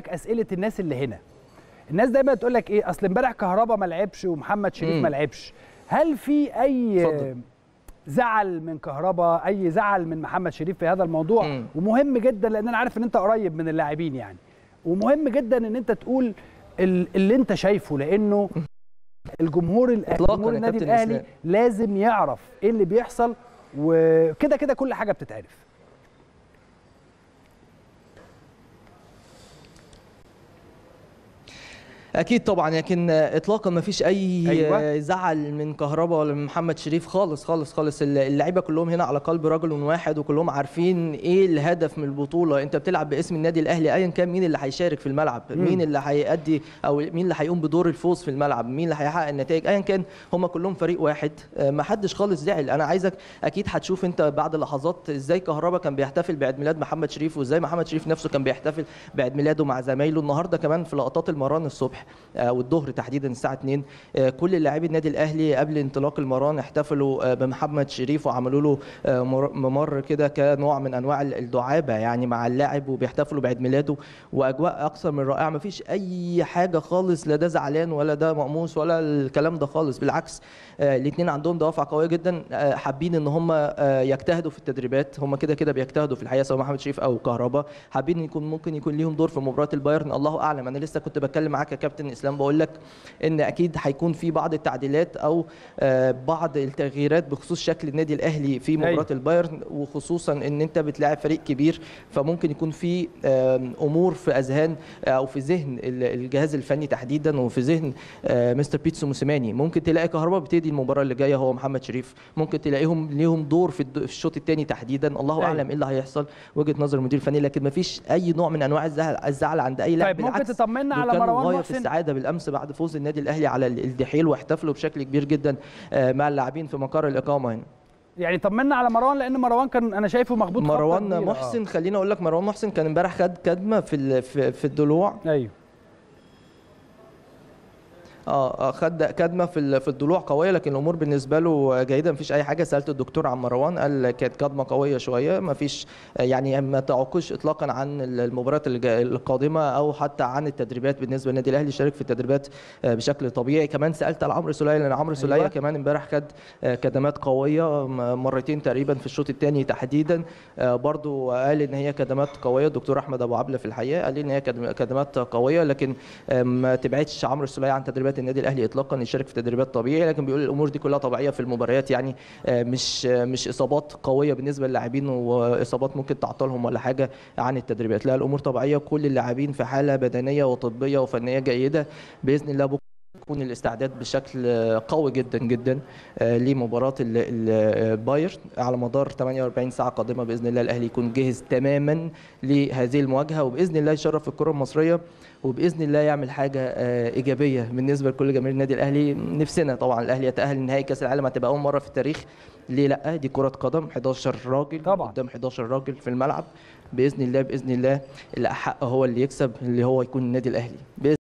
اسئله الناس اللي هنا الناس دايما تقول لك ايه اصل امبارح كهربا ما لعبش ومحمد شريف مم. ما لعبش هل في اي اتفضل. زعل من كهربا اي زعل من محمد شريف في هذا الموضوع مم. ومهم جدا لان انا عارف ان انت قريب من اللاعبين يعني ومهم جدا ان انت تقول ال- اللي انت شايفه لانه الجمهور ال- إطلاقاً جمهور يا النادي كابتن الاهلي إسلام. لازم يعرف ايه اللي بيحصل وكده كده كل حاجه بتتعرف اكيد طبعا لكن اطلاقا ما فيش اي أيوة. زعل من كهربا ولا من محمد شريف خالص خالص خالص اللعيبه كلهم هنا على قلب رجل واحد وكلهم عارفين ايه الهدف من البطوله انت بتلعب باسم النادي الاهلي ايا كان مين اللي هيشارك في الملعب مين اللي هيأدي او مين اللي هيقوم بدور الفوز في الملعب مين اللي هيحقق النتائج ايا كان هم كلهم فريق واحد آه، ما حدش خالص زعل انا عايزك اكيد هتشوف انت بعد لحظات ازاي كهربا كان بيحتفل بعيد ميلاد محمد شريف وازاي محمد شريف نفسه كان بيحتفل بعيد ميلاده مع زمايله النهارده كمان في لقطات المران الصبح آه، والظهر تحديدا الساعه 2 آه، كل لاعبي النادي الاهلي قبل انطلاق المران احتفلوا آه، بمحمد شريف وعملوا له آه، مر- ممر كده كنوع من انواع الدعابه يعني مع اللاعب وبيحتفلوا بعيد ميلاده واجواء اكثر من رائعه مفيش اي حاجه خالص لا ده زعلان ولا ده مقموس ولا الكلام ده خالص بالعكس الاثنين عندهم دوافع قويه جدا آه، حابين ان هم آه، يجتهدوا في التدريبات هم كده كده بيجتهدوا في الحقيقه سواء محمد شريف او كهربا حابين يكون ممكن يكون ليهم دور في مباراه البايرن الله اعلم انا لسه كنت بتكلم معاك يا كابتن اسلام بقول لك ان اكيد هيكون في بعض التعديلات او آه، بعض التغييرات بخصوص شكل النادي الاهلي في مباراه أيوة. البايرن وخصوصا ان انت بتلاعب فريق كبير فممكن يكون في آم، امور في اذهان او في ذهن ال- الجهاز الفني تحديدا وفي ذهن آه، مستر بيتسو موسيماني ممكن تلاقي كهربا بيبتدي المباراه اللي جايه هو محمد شريف ممكن تلاقيهم ليهم دور في الد- في الشوط الثاني تحديدا الله أيوة. اعلم ايه اللي هيحصل وجهه نظر المدير الفني لكن ما فيش اي نوع من انواع الزعل الزعل عند اي لاعب طيب ممكن بالعكس تطمنا دول على كانوا مروان غاية في محسن السعاده بالامس بعد فوز النادي الاهلي على ال- الدحيل واحتفلوا بشكل كبير جدا آه، مع اللاعبين في مقر الاقامه هنا يعني طمنا على مروان لان مروان كان انا شايفه مخبوط خبطة مروان كبيرة. محسن خليني اقول لك مروان محسن كان امبارح خد كدمه في ال- في في الضلوع آه. ايوه اه آه، خد كدمه في ال- في الضلوع قويه لكن الامور بالنسبه له جيده مفيش اي حاجه سالت الدكتور عن مروان قال كانت كدمه قويه شويه مفيش آه، يعني ما تعوقش اطلاقا عن ال- المباريات الج- القادمه او حتى عن التدريبات بالنسبه للنادي الاهلي شارك في التدريبات آه، بشكل طبيعي كمان سالت على عمرو سوليه لان عمرو سوليه أيوة. كمان امبارح خد آه، كدمات قويه م- مرتين تقريبا في الشوط الثاني تحديدا آه، برضو قال ان هي كدمات قويه الدكتور احمد ابو عبله في الحقيقه قال لي ان هي كدم- كدمات قويه لكن آه، ما تبعدش عمرو السوليه عن تدريبات النادي الاهلي اطلاقا يشارك في تدريبات طبيعي لكن بيقول الامور دي كلها طبيعيه في المباريات يعني آه، مش آه، مش اصابات قويه بالنسبه للاعبين واصابات ممكن تعطلهم ولا حاجه عن التدريبات لا الامور طبيعيه كل اللاعبين في حاله بدنيه وطبيه وفنيه جيده باذن الله بكره يكون الاستعداد بشكل قوي جدا جدا آه، لمباراه ال- ال- البايرن على مدار 48 ساعه قادمه باذن الله الاهلي يكون جاهز تماما لهذه المواجهه وباذن الله يشرف الكره المصريه وباذن الله يعمل حاجه آه، ايجابيه بالنسبه لكل جماهير النادي الاهلي نفسنا طبعا الاهلي يتاهل لنهائي كاس العالم هتبقى اول مره في التاريخ ليه لا دي كره قدم 11 راجل طبعاً. قدام 11 راجل في الملعب باذن الله باذن الله الاحق هو اللي يكسب اللي هو يكون النادي الاهلي بإذن